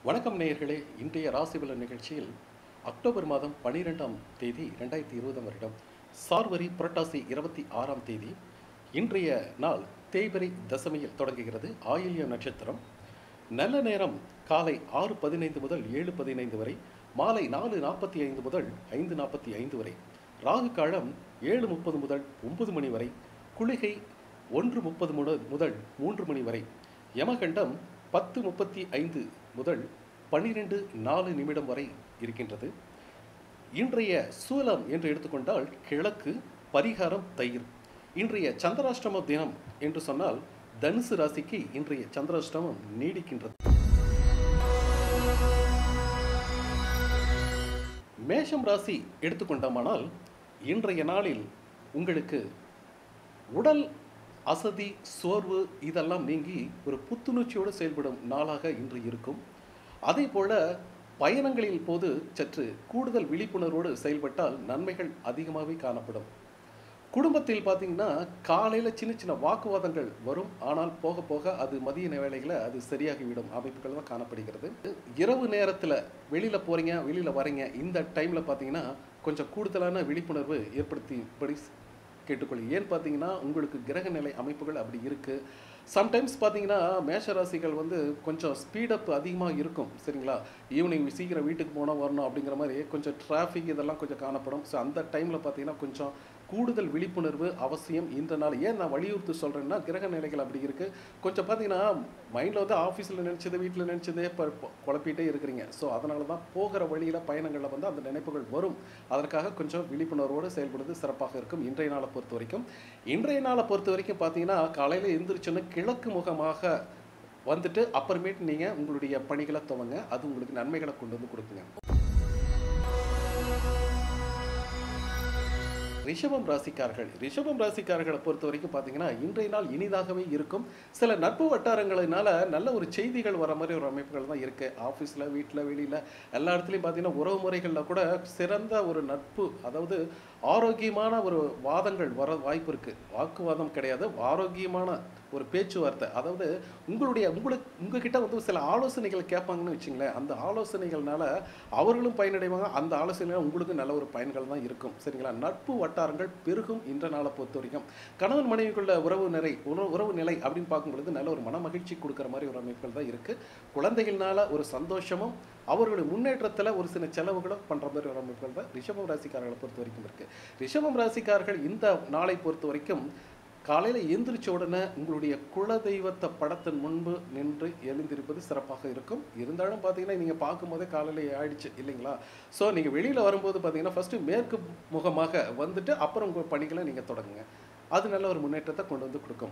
வணக்கம் நேயர்களே இன்றைய ராசிபலன் நிகழ்ச்சியில் அக்டோபர் மாதம் பனிரெண்டாம் தேதி ரெண்டாயிரத்தி இருபதாம் வருடம் சார்வரி புரட்டாசி இருபத்தி ஆறாம் தேதி இன்றைய நாள் தேய்பிரை தசமியில் தொடங்குகிறது ஆயில்ய நட்சத்திரம் நல்ல நேரம் காலை ஆறு பதினைந்து முதல் ஏழு பதினைந்து வரை மாலை நாலு நாற்பத்தி ஐந்து முதல் ஐந்து நாற்பத்தி ஐந்து வரை ராகு காலம் ஏழு முப்பது முதல் ஒன்பது மணி வரை குளிகை ஒன்று முப்பது முதல் மூன்று மணி வரை யமகண்டம் பத்து முப்பத்தி ஐந்து முதல் பன்னிரெண்டு நாலு நிமிடம் வரை இருக்கின்றது இன்றைய சூலம் என்று எடுத்துக்கொண்டால் கிழக்கு பரிகாரம் தயிர் இன்றைய சந்திராஷ்டம தினம் என்று சொன்னால் தனுசு ராசிக்கு இன்றைய சந்திராஷ்டமம் நீடிக்கின்றது மேஷம் ராசி எடுத்துக்கொண்டோமானால் இன்றைய நாளில் உங்களுக்கு உடல் அசதி சோர்வு இதெல்லாம் நீங்கி ஒரு புத்துணர்ச்சியோடு செயல்படும் நாளாக இன்று இருக்கும் அதே போல பயணங்களில் போது சற்று கூடுதல் விழிப்புணர்வோடு செயல்பட்டால் நன்மைகள் அதிகமாகவே காணப்படும் குடும்பத்தில் பார்த்தீங்கன்னா காலையில் சின்ன சின்ன வாக்குவாதங்கள் வரும் ஆனால் போக போக அது மதிய வேளைகளில் அது சரியாகிவிடும் அமைப்புகள் தான் காணப்படுகிறது இரவு நேரத்தில் வெளியில் போகிறீங்க வெளியில் வரீங்க இந்த டைமில் பார்த்தீங்கன்னா கொஞ்சம் கூடுதலான விழிப்புணர்வு ஏற்படுத்தி கேட்டுக்கொள்ளு ஏன்னு பார்த்தீங்கன்னா உங்களுக்கு கிரக நிலை அமைப்புகள் அப்படி இருக்குது சம்டைம்ஸ் பார்த்தீங்கன்னா மேஷ ராசிகள் வந்து கொஞ்சம் ஸ்பீடப் அதிகமாக இருக்கும் சரிங்களா ஈவினிங் சீக்கிரம் வீட்டுக்கு போனால் வரணும் அப்படிங்கிற மாதிரி கொஞ்சம் டிராஃபிக் இதெல்லாம் கொஞ்சம் காணப்படும் ஸோ அந்த டைமில் பார்த்தீங்கன்னா கொஞ்சம் கூடுதல் விழிப்புணர்வு அவசியம் இந்த நாள் ஏன் நான் வலியுறுத்தி சொல்கிறேன்னா கிரக நிலைகள் அப்படி இருக்குது கொஞ்சம் பார்த்தீங்கன்னா மைண்டில் வந்து ஆஃபீஸில் நினச்சது வீட்டில் நினச்சதே இப்போ குழப்பிட்டே இருக்கிறீங்க ஸோ அதனால தான் போகிற வழியில் பயணங்களில் வந்து அந்த நினைப்புகள் வரும் அதற்காக கொஞ்சம் விழிப்புணர்வோடு செயல்படுவது சிறப்பாக இருக்கும் இன்றைய நாளை பொறுத்த வரைக்கும் இன்றைய நாளை பொறுத்த வரைக்கும் பார்த்தீங்கன்னா காலையில் எந்திரிச்சோன்னு கிழக்கு முகமாக வந்துட்டு அப்புறமேட்டு நீங்கள் உங்களுடைய பணிகளை துவங்க அது உங்களுக்கு நன்மைகளை கொண்டு வந்து கொடுக்குங்க ரிஷபம் ராசிக்காரர்கள் ரிஷபம் ராசிக்காரர்களை பொறுத்த வரைக்கும் பார்த்தீங்கன்னா இன்றைய நாள் இனிதாகவே இருக்கும் சில நட்பு வட்டாரங்களினால நல்ல ஒரு செய்திகள் வர மாதிரி ஒரு அமைப்புகள் தான் இருக்குது ஆஃபீஸில் வீட்டில் வெளியில் எல்லா இடத்துலையும் பார்த்தீங்கன்னா உறவு முறைகளில் கூட சிறந்த ஒரு நட்பு அதாவது ஆரோக்கியமான ஒரு வாதங்கள் வர வாய்ப்பு இருக்குது வாக்குவாதம் கிடையாது ஆரோக்கியமான ஒரு பேச்சுவார்த்தை அதாவது உங்களுடைய உங்களுக்கு உங்ககிட்ட வந்து சில ஆலோசனைகள் கேட்பாங்கன்னு வச்சுங்களேன் அந்த ஆலோசனைகள்னால அவர்களும் பயனடைவாங்க அந்த ஆலோசனைகள் உங்களுக்கு நல்ல ஒரு பயன்கள் தான் இருக்கும் சரிங்களா நட்பு வட்டாரங்கள் பெருகும் இன்ற நாளை பொறுத்த வரைக்கும் கணவன் மனைவிக்குள்ள உறவு நிலை உறவு உறவு நிலை அப்படின்னு பார்க்கும் பொழுது நல்ல ஒரு மன மகிழ்ச்சி கொடுக்குற மாதிரி ஒரு அமைப்புகள் தான் இருக்குது குழந்தைகள்னால ஒரு சந்தோஷமும் அவர்களுடைய முன்னேற்றத்தில் ஒரு சில செலவுகளும் பண்ணுற மாதிரி ஒரு அமைப்புகள் தான் ரிஷபம் ராசிக்காரர்களை பொறுத்த வரைக்கும் இருக்குது ரிஷபம் ராசிக்காரர்கள் இந்த நாளை பொறுத்த வரைக்கும் காலையில் எந்திரிச்ச உடனே உங்களுடைய குலதெய்வத்தை படத்தின் முன்பு நின்று எழுந்திருப்பது சிறப்பாக இருக்கும் இருந்தாலும் பார்த்தீங்கன்னா நீங்கள் பார்க்கும்போதே காலையில் ஆயிடுச்சு இல்லைங்களா ஸோ நீங்கள் வெளியில் வரும்போது பார்த்தீங்கன்னா ஃபஸ்ட்டு மேற்கு முகமாக வந்துட்டு அப்புறம் உங்கள் பணிகளை நீங்கள் தொடங்குங்க அது நல்ல ஒரு முன்னேற்றத்தை கொண்டு வந்து கொடுக்கும்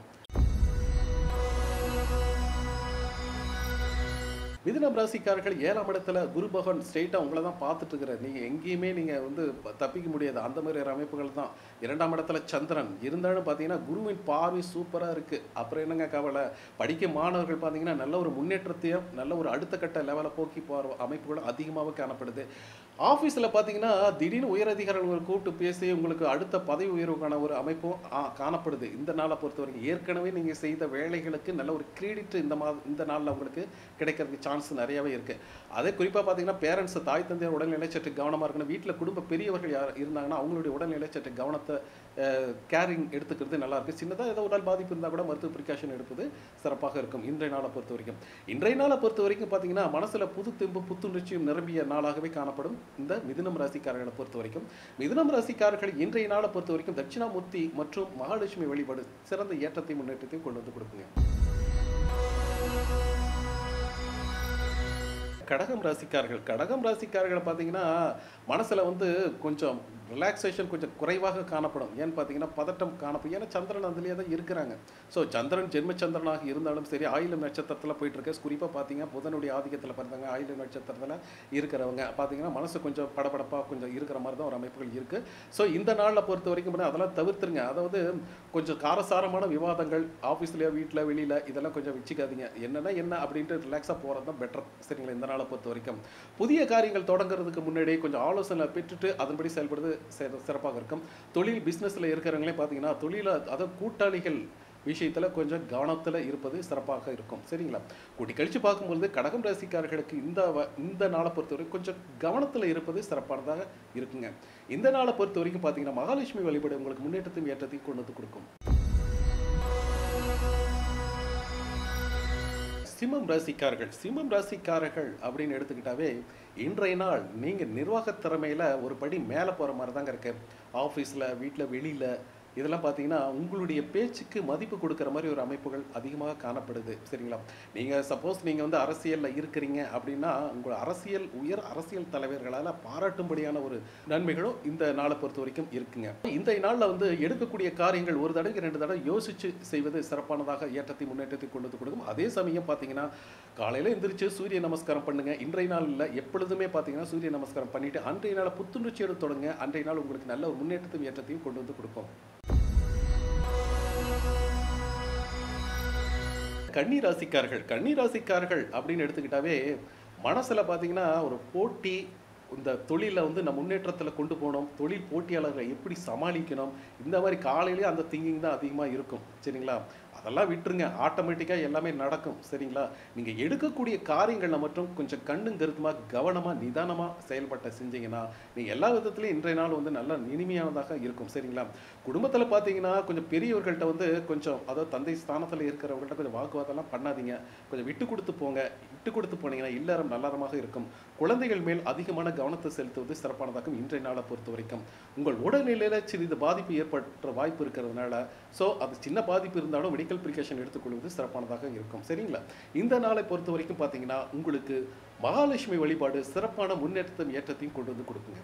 மிதுனம் ராசிக்காரர்கள் ஏழாம் இடத்துல குரு பகவான் ஸ்ட்ரெயிட்டாக உங்களை தான் பார்த்துட்டு இருக்கிறார் நீங்கள் எங்கேயுமே நீங்கள் வந்து தப்பிக்க முடியாது அந்த மாதிரி ஒரு அமைப்புகள் தான் இரண்டாம் இடத்துல சந்திரன் இருந்தாலும் பார்த்தீங்கன்னா குருவின் பார்வை சூப்பராக இருக்குது அப்புறம் என்னங்க கவலை படிக்க மாணவர்கள் பார்த்தீங்கன்னா நல்ல ஒரு முன்னேற்றத்தையும் நல்ல ஒரு அடுத்த கட்ட லெவலை போக்கி போகிற அமைப்புகளும் அதிகமாக காணப்படுது ஆஃபீஸில் பார்த்தீங்கன்னா திடீர்னு உயரதிகாரிகள் கூப்பிட்டு பேசி உங்களுக்கு அடுத்த பதவி உயர்வுக்கான ஒரு அமைப்பும் காணப்படுது இந்த நாளை பொறுத்த வரைக்கும் ஏற்கனவே நீங்கள் செய்த வேலைகளுக்கு நல்ல ஒரு கிரெடிட் இந்த மா இந்த நாளில் உங்களுக்கு கிடைக்கிறதுக்கு சான்ஸ் நிறையாவே இருக்குது அதே குறிப்பாக பார்த்தீங்கன்னா பேரண்ட்ஸ் தாய் தந்தையர் உடல்நிலை சற்று கவனமாக இருக்கணும் வீட்டில் குடும்ப பெரியவர்கள் யார் இருந்தாங்கன்னா அவங்களுடைய உடல்நிலை சற்று கவனத்தை கேரிங் எடுத்துக்கிறது நல்லா இருக்குது சின்னதாக ஏதோ உடல் பாதிப்பு இருந்தால் கூட மருத்துவ ப்ரிகாஷன் எடுப்பது சிறப்பாக இருக்கும் இன்றைய நாளை பொறுத்த வரைக்கும் இன்றைய நாளை பொறுத்த வரைக்கும் பார்த்தீங்கன்னா மனசில் புது தெம்பு புத்துணர்ச்சியும் நிரம்பிய நாளாகவே காணப்படும் இந்த மிதுனம் ராசிக்காரர்களை பொறுத்த வரைக்கும் மிதுனம் ராசிக்காரர்கள் இன்றைய நாளை பொறுத்த வரைக்கும் தட்சிணாமூர்த்தி மற்றும் மகாலட்சுமி வழிபாடு சிறந்த ஏற்றத்தை முன்னேற்றத்தையும் கொண்டு வந்து கொடுக்குங்க கடகம் ராசிக்காரர்கள் கடகம் ராசிக்காரர்களை பார்த்தீங்கன்னா மனசில் வந்து கொஞ்சம் ரிலாக்ஸேஷன் கொஞ்சம் குறைவாக காணப்படும் ஏன்னு பார்த்தீங்கன்னா பதட்டம் காணப்படும் ஏன்னா சந்திரன் அதுலேயே தான் இருக்கிறாங்க ஸோ சந்திரன் ஜென்ம சந்திரனாக இருந்தாலும் சரி ஆயிலம் நட்சத்திரத்தில் போயிட்டு இருக்க குறிப்பாக பார்த்தீங்கன்னா புதனுடைய ஆதிக்கத்தில் பிறந்தாங்க ஆயிலம் நட்சத்திரத்தில் இருக்கிறவங்க பார்த்தீங்கன்னா மனசு கொஞ்சம் படபடப்பாக கொஞ்சம் இருக்கிற மாதிரி தான் ஒரு அமைப்புகள் இருக்குது ஸோ இந்த நாளில் பொறுத்த வரைக்கும் அதெல்லாம் தவிர்த்துருங்க அதாவது கொஞ்சம் காரசாரமான விவாதங்கள் ஆஃபீஸ்லேயோ வீட்டில் வெளியில் இதெல்லாம் கொஞ்சம் வச்சுக்காதீங்க என்னென்னா என்ன அப்படின்ட்டு ரிலாக்ஸாக போகிறது தான் பெட்டர் சரிங்களா இந்த நாளை பொறுத்த வரைக்கும் புதிய காரியங்கள் தொடங்குறதுக்கு முன்னாடி கொஞ்சம் ஆலோசனை பெற்றுட்டு அதன்படி செயல்படுறது சிறப்பாக இருக்கும் தொழில் பிஸ்னஸில் இருக்கிறவங்களே பார்த்தீங்கன்னா தொழில அதாவது கூட்டாளிகள் விஷயத்தில் கொஞ்சம் கவனத்தில் இருப்பது சிறப்பாக இருக்கும் சரிங்களா கூட்டி கழித்து பார்க்கும்பொழுது கடகம் ராசிக்காரர்களுக்கு இந்த வ- இந்த நாளை பொறுத்தவரை கொஞ்சம் கவனத்தில் இருப்பது சிறப்பானதாக இருக்குங்க இந்த நாளை பொறுத்த வரைக்கும் பார்த்தீங்கன்னா மகாலட்சுமி வழிபாடு உங்களுக்கு முன்னேற்றத்தையும் ஏற்றத்தையும் கொண்டு வந்து கொடுக்கும் சிம்மம் ராசிக்காரர்கள் சிம்மம் ராசிக்காரர்கள் அப்படின்னு எடுத்துக்கிட்டாவே இன்றைய நாள் நீங்கள் நிர்வாக திறமையில் ஒரு படி மேலே போகிற மாதிரி தாங்க இருக்கு ஆஃபீஸில் வீட்டில் வெளியில் இதெல்லாம் பார்த்தீங்கன்னா உங்களுடைய பேச்சுக்கு மதிப்பு கொடுக்குற மாதிரி ஒரு அமைப்புகள் அதிகமாக காணப்படுது சரிங்களா நீங்கள் சப்போஸ் நீங்கள் வந்து அரசியலில் இருக்கிறீங்க அப்படின்னா உங்கள் அரசியல் உயர் அரசியல் தலைவர்களால் பாராட்டும்படியான ஒரு நன்மைகளும் இந்த நாளை பொறுத்த வரைக்கும் இருக்குங்க இந்த நாளில் வந்து எடுக்கக்கூடிய காரியங்கள் ஒரு தடவை ரெண்டு தடவை யோசிச்சு செய்வது சிறப்பானதாக ஏற்றத்தை முன்னேற்றத்தை கொண்டு வந்து கொடுக்கும் அதே சமயம் பார்த்தீங்கன்னா காலையில் எந்திரிச்சு சூரிய நமஸ்காரம் பண்ணுங்க இன்றைய நாளில் எப்பொழுதுமே பார்த்தீங்கன்னா சூரிய நமஸ்காரம் பண்ணிட்டு அன்றைய நாள் புத்துணர்ச்சியோடு தொடங்க அன்றைய நாள் உங்களுக்கு நல்ல ஒரு முன்னேற்றத்தையும் ஏற்றத்தையும் கொண்டு வந்து கொடுக்கும் கன்னி ராசிக்காரர்கள் கன்னி ராசிக்காரர்கள் அப்படின்னு எடுத்துக்கிட்டாவே மனசுல பார்த்தீங்கன்னா ஒரு போட்டி இந்த தொழிலை வந்து நம்ம முன்னேற்றத்தில் கொண்டு போகணும் தொழில் போட்டியாளர்களை எப்படி சமாளிக்கணும் இந்த மாதிரி காலையிலேயே அந்த திங்கிங் தான் அதிகமாக இருக்கும் சரிங்களா அதெல்லாம் விட்டுருங்க ஆட்டோமேட்டிக்காக எல்லாமே நடக்கும் சரிங்களா நீங்கள் எடுக்கக்கூடிய காரியங்களில் மட்டும் கொஞ்சம் கண்ணும் கருத்துமாக கவனமாக நிதானமாக செயல்பட்ட செஞ்சீங்கன்னா நீங்கள் எல்லா விதத்துலையும் இன்றைய நாள் வந்து நல்ல இனிமையானதாக இருக்கும் சரிங்களா குடும்பத்தில் பார்த்தீங்கன்னா கொஞ்சம் பெரியவர்கள்ட்ட வந்து கொஞ்சம் அதாவது தந்தை ஸ்தானத்தில் இருக்கிறவங்கள்ட்ட கொஞ்சம் வாக்குவாதம்லாம் பண்ணாதீங்க கொஞ்சம் விட்டு கொடுத்து போங்க விட்டு கொடுத்து போனீங்கன்னா இல்லறம் நல்லறமாக இருக்கும் குழந்தைகள் மேல் அதிகமான கவனத்தை செலுத்துவது சிறப்பானதாகும் இன்றைய நாளை பொறுத்த வரைக்கும் உங்கள் உடல்நிலையில் சிறிது பாதிப்பு ஏற்பட்ட வாய்ப்பு இருக்கிறதுனால ஸோ அது சின்ன பாதிப்பு இருந்தாலும் மெடிக்கல் ப்ரிகாஷன் எடுத்துக்கொள்வது சிறப்பானதாக இருக்கும் சரிங்களா இந்த நாளை பொறுத்த வரைக்கும் பார்த்தீங்கன்னா உங்களுக்கு மகாலட்சுமி வழிபாடு சிறப்பான முன்னேற்றத்தையும் ஏற்றத்தையும் கொண்டு வந்து கொடுக்குங்க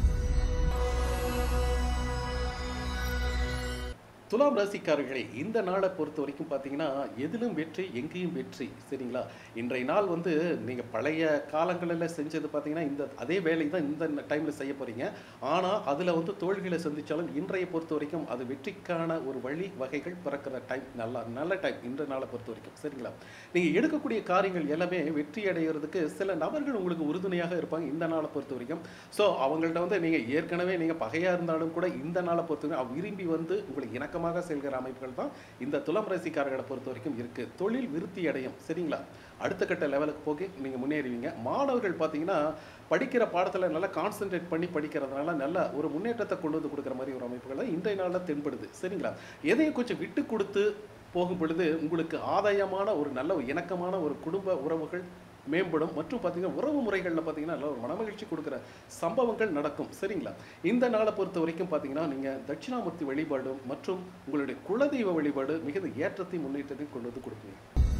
துலாம் ராசிக்காரர்களே இந்த நாளை பொறுத்த வரைக்கும் பார்த்தீங்கன்னா எதிலும் வெற்றி எங்கேயும் வெற்றி சரிங்களா இன்றைய நாள் வந்து நீங்கள் பழைய காலங்களில் செஞ்சது பார்த்தீங்கன்னா இந்த அதே வேலை தான் இந்த டைமில் செய்ய போகிறீங்க ஆனால் அதில் வந்து தோல்விகளை சந்தித்தாலும் இன்றைய பொறுத்த வரைக்கும் அது வெற்றிக்கான ஒரு வழி வகைகள் பிறக்கிற டைம் நல்லா நல்ல டைம் இன்றைய நாளை பொறுத்த வரைக்கும் சரிங்களா நீங்கள் எடுக்கக்கூடிய காரியங்கள் எல்லாமே வெற்றி அடைகிறதுக்கு சில நபர்கள் உங்களுக்கு உறுதுணையாக இருப்பாங்க இந்த நாளை பொறுத்த வரைக்கும் ஸோ அவங்கள்ட்ட வந்து நீங்கள் ஏற்கனவே நீங்கள் பகையாக இருந்தாலும் கூட இந்த நாளை பொறுத்த வரைக்கும் அவ விரும்பி வந்து உங்களுக்கு இணக்கமாக செல்கிற அமைப்புகள் தான் இந்த துலாம் ராசிக்காரர்களை பொறுத்த வரைக்கும் இருக்குது தொழில் விருத்தி அடையும் சரிங்களா அடுத்த கட்ட லெவலுக்கு போக நீங்கள் முன்னேறுவீங்க மாணவர்கள் பார்த்தீங்கன்னா படிக்கிற பாடத்தில் நல்லா கான்சென்ட்ரேட் பண்ணி படிக்கிறதுனால நல்ல ஒரு முன்னேற்றத்தை கொண்டு வந்து கொடுக்குற மாதிரி ஒரு அமைப்புகள் தான் இன்றைய நாளில் தென்படுது சரிங்களா எதையும் கொஞ்சம் விட்டு கொடுத்து போகும் பொழுது உங்களுக்கு ஆதாயமான ஒரு நல்ல ஒரு இணக்கமான ஒரு குடும்ப உறவுகள் மேம்படும் மற்றும் பார்த்தீங்கன்னா உறவு முறைகளில் பார்த்தீங்கன்னா நல்ல ஒரு மனமகிழ்ச்சி கொடுக்குற சம்பவங்கள் நடக்கும் சரிங்களா இந்த நாளை பொறுத்த வரைக்கும் பார்த்தீங்கன்னா நீங்கள் தட்சிணாமூர்த்தி வழிபாடும் மற்றும் உங்களுடைய குலதெய்வ வழிபாடு மிகுந்த ஏற்றத்தை முன்னேற்றத்தையும் கொண்டு வந்து கொடுக்குங்க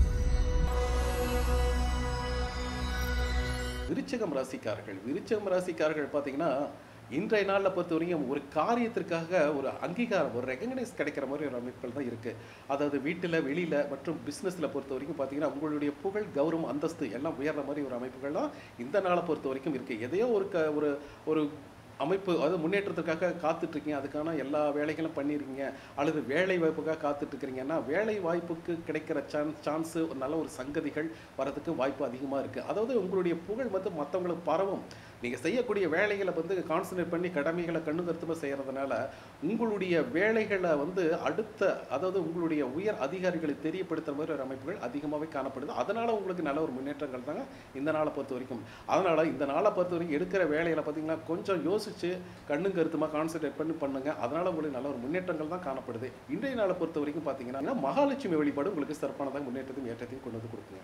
விருச்சகம் ராசிக்காரர்கள் விருச்சகம் ராசிக்காரர்கள் பார்த்தீங்கன்னா இன்றைய நாளில் பொறுத்த வரைக்கும் ஒரு காரியத்திற்காக ஒரு அங்கீகாரம் ஒரு ரெகக்னைஸ் கிடைக்கிற மாதிரி ஒரு அமைப்புகள் தான் இருக்குது அதாவது வீட்டில் வெளியில் மற்றும் பிஸ்னஸில் பொறுத்த வரைக்கும் பார்த்தீங்கன்னா உங்களுடைய புகழ் கௌரவம் அந்தஸ்து எல்லாம் உயர்ற மாதிரி ஒரு அமைப்புகள் தான் இந்த நாளை பொறுத்த வரைக்கும் இருக்குது எதையோ ஒரு க ஒரு ஒரு அமைப்பு அதாவது முன்னேற்றத்துக்காக காத்துட்ருக்கீங்க அதுக்கான எல்லா வேலைகளும் பண்ணியிருக்கீங்க அல்லது வேலை வாய்ப்புக்காக காத்துட்ருக்கிறீங்கன்னா வேலை வாய்ப்புக்கு கிடைக்கிற சான்ஸ் சான்ஸு ஒரு நல்ல ஒரு சங்கதிகள் வரதுக்கு வாய்ப்பு அதிகமாக இருக்குது அதாவது உங்களுடைய புகழ் வந்து மற்றவங்களுக்கு பரவும் நீங்கள் செய்யக்கூடிய வேலைகளை வந்து கான்சன்ட்ரேட் பண்ணி கடமைகளை கண்ணு கருத்துமாக செய்கிறதுனால உங்களுடைய வேலைகளை வந்து அடுத்த அதாவது உங்களுடைய உயர் அதிகாரிகளை தெரியப்படுத்துகிற மாதிரி ஒரு அமைப்புகள் அதிகமாகவே காணப்படுது அதனால் உங்களுக்கு நல்ல ஒரு முன்னேற்றங்கள் தாங்க இந்த நாளை பொறுத்த வரைக்கும் அதனால் இந்த நாளை பொறுத்த வரைக்கும் எடுக்கிற வேலைகளை பார்த்தீங்கன்னா கொஞ்சம் யோசிச்சு கண்ணும் கருத்துமாக கான்சன்ட்ரேட் பண்ணி பண்ணுங்க அதனால் உங்களுக்கு நல்ல ஒரு முன்னேற்றங்கள் தான் காணப்படுது இன்றைய நாளை பொறுத்த வரைக்கும் பார்த்தீங்கன்னா மகாலட்சுமி வழிபாடு உங்களுக்கு சிறப்பானதாக முன்னேற்றத்தையும் ஏற்றத்தையும் கொண்டு வந்து கொடுக்குங்க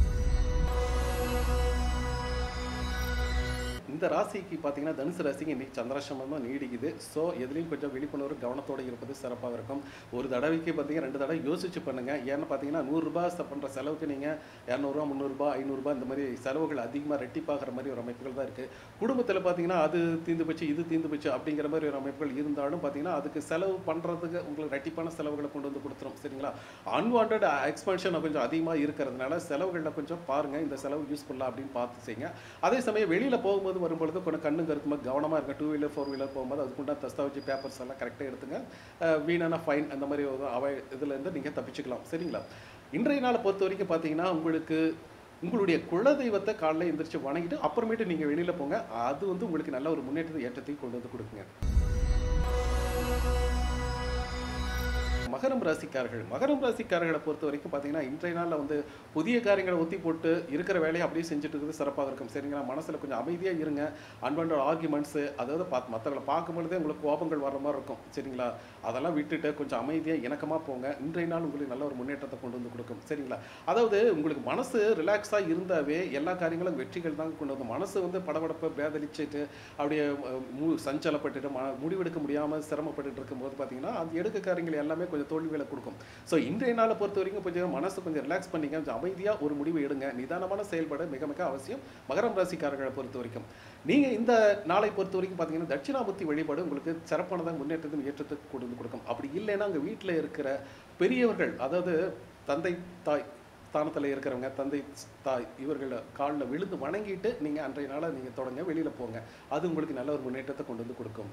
இந்த ராசிக்கு பார்த்தீங்கன்னா தனுசு ராசிக்கு இன்னைக்கு சந்திராசிரமம் தான் நீடிக்குது ஸோ எதுலேயும் கொஞ்சம் விழிப்புணர்வு கவனத்தோடு இருப்பது சிறப்பாக இருக்கும் ஒரு தடவைக்கு பார்த்தீங்கன்னா ரெண்டு தடவை யோசிச்சு பண்ணுங்க ஏன்னு பார்த்தீங்கன்னா நூறுரூபா பண்ணுற செலவுக்கு நீங்கள் இரநூறுவா முந்நூறுரூபா ஐநூறுரூபா இந்த மாதிரி செலவுகள் அதிகமாக ரெட்டிப்பாகிற மாதிரி ஒரு அமைப்புகள் தான் இருக்குது குடும்பத்தில் பார்த்தீங்கன்னா அது தீந்து போச்சு இது தீந்து போச்சு அப்படிங்கிற மாதிரி ஒரு அமைப்புகள் இருந்தாலும் பார்த்தீங்கன்னா அதுக்கு செலவு பண்ணுறதுக்கு உங்களுக்கு ரெட்டிப்பான செலவுகளை கொண்டு வந்து கொடுத்துரும் சரிங்களா அன்வான்ட் எக்ஸ்பென்ஷன் கொஞ்சம் அதிகமாக இருக்கிறதுனால செலவுகளில் கொஞ்சம் பாருங்கள் இந்த செலவு யூஸ்ஃபுல்லாக அப்படின்னு பார்த்து செய்யுங்க அதே சமயம் வெளியில் போகும்போது வரும்பொழுது கொஞ்சம் கண்ணு கருத்துமாக கவனமாக இருக்க டூ வீலர் ஃபோர் வீலர் போகும்போது அதுக்குண்டான தஸ்தாவஜி பேப்பர்ஸ் எல்லாம் கரெக்டாக எடுத்துங்க அஹ் வீணான ஃபைன் அந்த மாதிரி ஒரு அவை இதுலேருந்து நீங்கள் தப்பிச்சுக்கலாம் சரிங்களா இன்றைய நாளை பொறுத்த வரைக்கும் பார்த்தீங்கன்னா உங்களுக்கு உங்களுடைய குலதெய்வத்தை காலைல எந்திரிச்சு வணங்கிட்டு அப்புறமேட்டு நீங்கள் வெளியில் போங்க அது வந்து உங்களுக்கு நல்ல ஒரு முன்னேற்றத்தை ஏற்றத்தையும் கொண்டு வந்து கொடுக்குங்க மகரம் ராசிக்காரர்கள் மகரம் ராசிக்காரர்களை பொறுத்த வரைக்கும் பார்த்தீங்கன்னா இன்றைய நாளில் வந்து புதிய காரியங்களை ஒத்தி போட்டு இருக்கிற வேலையை அப்படியே செஞ்சுட்டு இருக்கிறது சிறப்பாக இருக்கும் சரிங்களா மனசில் கொஞ்சம் அமைதியாக இருங்க அன்பான ஆர்குமெண்ட்ஸு அதாவது பார்த்து மற்றவங்களை பார்க்கும்பொழுதே உங்களுக்கு கோபங்கள் வர மாதிரி இருக்கும் சரிங்களா அதெல்லாம் விட்டுட்டு கொஞ்சம் அமைதியாக இணக்கமாக போங்க இன்றைய நாள் உங்களுக்கு நல்ல ஒரு முன்னேற்றத்தை கொண்டு வந்து கொடுக்கும் சரிங்களா அதாவது உங்களுக்கு மனசு ரிலாக்ஸாக இருந்தாவே எல்லா காரியங்களும் வெற்றிகள் தான் கொண்டு வந்து மனசு வந்து படபடப்பை பேதலிச்சுட்டு அப்படியே அஹ், மு சஞ்சலப்பட்டுட்டு ம முடிவெடுக்க முடியாமல் சிரமப்பட்டுட்டு இருக்கும்போது பார்த்தீங்கன்னா அது எடுக்க காரியங்கள் எல்லாமே கொஞ்சம் தோல்விகளை கொடுக்கும் ஸோ இன்றைய நாளை பொறுத்த வரைக்கும் கொஞ்சம் மனசு கொஞ்சம் ரிலாக்ஸ் பண்ணிங்க கொஞ்சம் அமைதியாக ஒரு முடிவு எடுங்க நிதானமான செயல்பாடு மிக மிக அவசியம் மகரம் ராசிக்காரர்களை பொறுத்த வரைக்கும் நீங்கள் இந்த நாளை பொறுத்த வரைக்கும் பார்த்தீங்கன்னா தட்சிணாமூர்த்தி வழிபாடு உங்களுக்கு சிறப்பானதாக முன்னேற்றத்தையும் ஏற்றத்துக்கு கொண்டு வந்து கொடுக்கும் அப்படி இல்லைன்னா உங்கள் வீட்டில் இருக்கிற பெரியவர்கள் அதாவது தந்தை தாய் ஸ்தானத்தில் இருக்கிறவங்க தந்தை தாய் இவர்கள் காலில் விழுந்து வணங்கிட்டு நீங்கள் அன்றைய நாளை நீங்கள் தொடங்க வெளியில் போங்க அது உங்களுக்கு நல்ல ஒரு முன்னேற்றத்தை கொண்டு வந்து கொடுக்கும்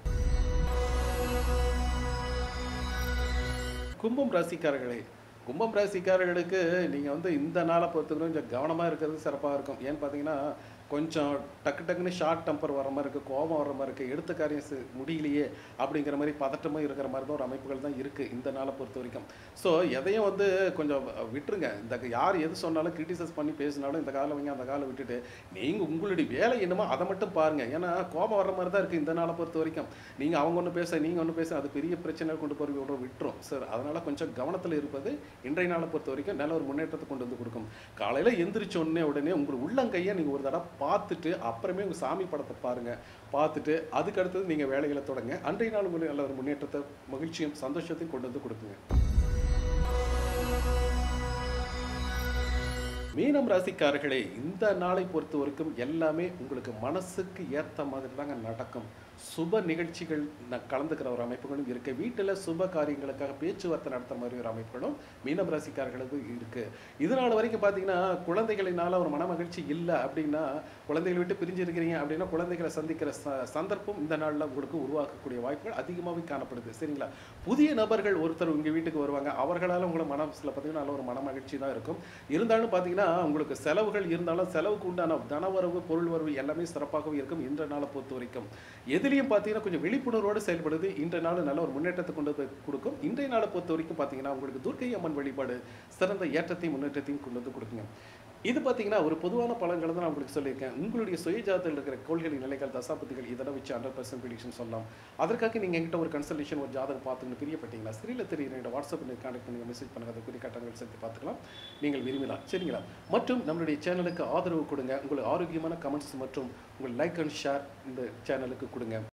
கும்பம் ராசிக்காரர்களே கும்பம் ராசிக்காரர்களுக்கு நீங்கள் வந்து இந்த நாளை பொறுத்தவரை கொஞ்சம் கவனமாக இருக்கிறது சிறப்பாக இருக்கும் ஏன்னு பார்த்தீங்கன்னா கொஞ்சம் டக்கு டக்குன்னு ஷார்ட் டெம்பர் வர மாதிரி இருக்குது கோபம் வர மாதிரி இருக்குது எடுத்த காரியம் செ- முடியலையே அப்படிங்கிற மாதிரி பதட்டமாக இருக்கிற மாதிரி தான் ஒரு அமைப்புகள் தான் இருக்குது இந்த நாளை பொறுத்த வரைக்கும் ஸோ எதையும் வந்து கொஞ்சம் விட்டுருங்க இந்த யார் எது சொன்னாலும் கிரிட்டிசைஸ் பண்ணி பேசினாலும் இந்த காலம் வைங்க அந்த காலம் விட்டுட்டு நீங்கள் உங்களுடைய வேலை என்னமோ அதை மட்டும் பாருங்கள் ஏன்னா கோபம் வர மாதிரி தான் இருக்குது இந்த நாளை பொறுத்த வரைக்கும் நீங்கள் அவங்க ஒன்று பேச நீங்கள் ஒன்று பேச அது பெரிய பிரச்சனை கொண்டு போய் விட விட்டுரும் சார் அதனால் கொஞ்சம் கவனத்தில் இருப்பது இன்றைய நாளை பொறுத்த வரைக்கும் நல்ல ஒரு முன்னேற்றத்தை கொண்டு வந்து கொடுக்கும் காலையில் எந்திரிச்ச உடனே உடனே உங்கள் உள்ளங்கையை நீங்கள் ஒரு தடவை பார்த்துட்டு அப்புறமே உங்கள் சாமி படத்தை பாருங்கள் பார்த்துட்டு அதுக்கு அடுத்தது நீங்கள் வேலைகளை தொடங்க அன்றைய நாள் உங்களுக்கு நல்ல ஒரு முன்னேற்றத்தை மகிழ்ச்சியும் சந்தோஷத்தையும் கொண்டு வந்து கொடுக்குங்க மீனம் ராசிக்காரர்களே இந்த நாளை பொறுத்த வரைக்கும் எல்லாமே உங்களுக்கு மனசுக்கு ஏற்ற மாதிரி தாங்க நடக்கும் சுப நிகழ்ச்சிகள் ந- கலந்துக்கிற ஒரு அமைப்புகளும் இருக்கு வீட்டில் சுப காரியங்களுக்காக பேச்சுவார்த்தை நடத்துற மாதிரி ஒரு அமைப்புகளும் மீனம் ராசிக்காரர்களுக்கு இருக்கு இதனால வரைக்கும் பார்த்தீங்கன்னா குழந்தைகளினால ஒரு மன மகிழ்ச்சி இல்லை அப்படின்னா குழந்தைகளை விட்டு பிரிஞ்சு இருக்கிறீங்க அப்படின்னா குழந்தைகளை சந்திக்கிற ச- சந்தர்ப்பம் இந்த நாளில் உங்களுக்கு உருவாக்கக்கூடிய வாய்ப்புகள் அதிகமாகவே காணப்படுது சரிங்களா புதிய நபர்கள் ஒருத்தர் உங்கள் வீட்டுக்கு வருவாங்க அவர்களால் உங்களை மனசில் பார்த்தீங்கன்னா நல்ல ஒரு மன மகிழ்ச்சி தான் இருக்கும் இருந்தாலும் பார்த்தீங்கன்னா உங்களுக்கு செலவுகள் இருந்தாலும் செலவுக்கு உண்டான தனவரவு பொருள் வரவு எல்லாமே சிறப்பாகவே இருக்கும் இன்ற நாளை பொறுத்த வரைக்கும் எதுலேயும் பார்த்தீங்கன்னா கொஞ்சம் விழிப்புணர்வோடு செயல்படுது இன்றைய நாள் நல்ல ஒரு முன்னேற்றத்தை கொண்டு வந்து கொடுக்கும் இன்றைய நாளை பொறுத்த வரைக்கும் பார்த்தீங்கன்னா உங்களுக்கு துர்க்கை அம்மன் வழிபாடு சிறந்த ஏற்றத்தையும் முன்னேற்றத்தையும் கொண்டு வந்து கொடுக்குங்க இது பார்த்தீங்கன்னா ஒரு பொதுவான பலன்களை தான் நான் உங்களுக்கு சொல்லியிருக்கேன் உங்களுடைய சுயஜாதத்தில் இருக்கிற கோள்களின் நிலைகள் தசாபதிகள் இதெல்லாம் வச்சு ஹண்ட்ரட் பர்சன்ட் ப்ரிடிக்ஷன் சொல்லலாம் அதற்காக நீங்கள் எங்கிட்ட ஒரு கன்சல்டேஷன் ஒரு ஜாதகம் பார்த்துன்னு பிரியப்பட்டீங்களா ஸ்ரீல தெரியுற என்னோட வாட்ஸ்அப் கான்டெக்ட் பண்ணி மெசேஜ் பண்ணுங்க அதை குறி கட்டங்கள் சேர்த்து பார்த்துக்கலாம் நீங்கள் விரும்பலாம் சரிங்களா மற்றும் நம்மளுடைய சேனலுக்கு ஆதரவு கொடுங்க உங்களுக்கு ஆரோக்கியமான கமெண்ட்ஸ் மற்றும் உங்கள் லைக் அண்ட் ஷேர் இந்த சேனலுக்கு கொடுங்க